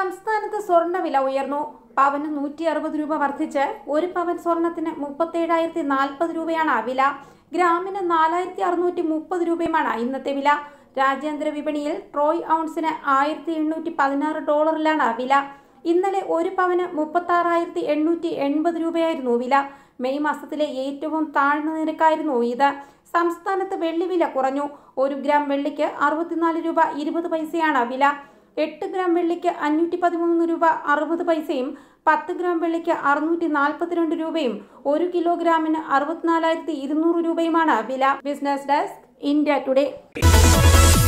സംസ്ഥാനത്ത് സ്വർണ്ണവില ഉയർന്നു പവന് നൂറ്റി അറുപത് രൂപ വർദ്ധിച്ച് ഒരു പവൻ സ്വർണത്തിന് മുപ്പത്തേഴായിരത്തി നാൽപ്പത് രൂപയാണ് വില ഗ്രാമിന് നാലായിരത്തി അറുന്നൂറ്റി മുപ്പത് രൂപയുമാണ് ഇന്നത്തെ വില രാജ്യാന്തര വിപണിയിൽ ട്രോയ് ഔൺസിന് ആയിരത്തി എണ്ണൂറ്റി പതിനാറ് ഡോളറിലാണ് വില ഇന്നലെ ഒരു പവന് മുപ്പത്തി ആറായിരത്തി എണ്ണൂറ്റി എൺപത് രൂപയായിരുന്നു വില മെയ് മാസത്തിലെ ഏറ്റവും താഴ്ന്ന നിരക്കായിരുന്നു ഇത് സംസ്ഥാനത്ത് വെള്ളി വില കുറഞ്ഞു ഒരു ഗ്രാം വെള്ളിക്ക് അറുപത്തിനാല് രൂപ ഇരുപത് പൈസയാണ് വില എട്ട് ഗ്രാം വെള്ളിക്ക് അഞ്ഞൂറ്റി പതിമൂന്ന് രൂപ അറുപത് പൈസയും പത്ത് ഗ്രാം വെള്ളിക്ക് അറുന്നൂറ്റി നാൽപ്പത്തിരണ്ട് രൂപയും ഒരു കിലോഗ്രാമിന് അറുപത്തിനാലായിരത്തി ഇരുന്നൂറ് രൂപയുമാണ് വില ബിസിനസ് ഡെസ്ക് ഇന്ത്യ ടുഡേ